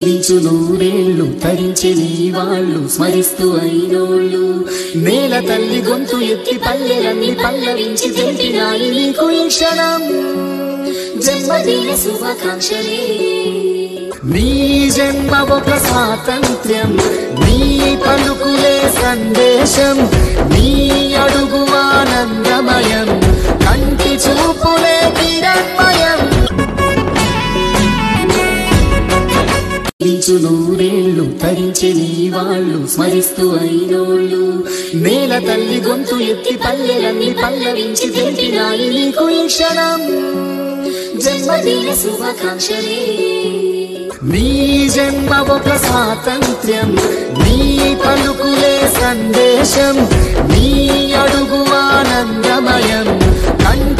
నించు నూరేళ్ళు తరించి నీ వాళ్ళు స్మరిస్తూ అయినోళ్ళు నేల తల్లి గొంతు ఎత్తి పల్లెలన్నీ పల్లవించి తెలిపినాయి నీకు ఈ క్షణం జన్మదిన శుభాకాంక్షలే నీ జన్మ ఒక స్వాతంత్ర్యం నీ పలుకులే సందేశం నీ అడుగు ఆనందమయం కంటి చూపులే కిరణ్మయం నించు నూరేళ్ళు తరించి నీ వాళ్ళు స్మరిస్తూ అయినోళ్ళు నేల తల్లి గొంతు ఎత్తి పల్లెలన్నీ పల్లవించి తెలిపినాయి నీకు ఈ క్షణం జన్మదిన శుభాకాంక్షలే నీ జన్మ ఒక స్వాతంత్ర్యం నీ పలుకులే సందేశం నీ అడుగు ఆనందమయం కంటి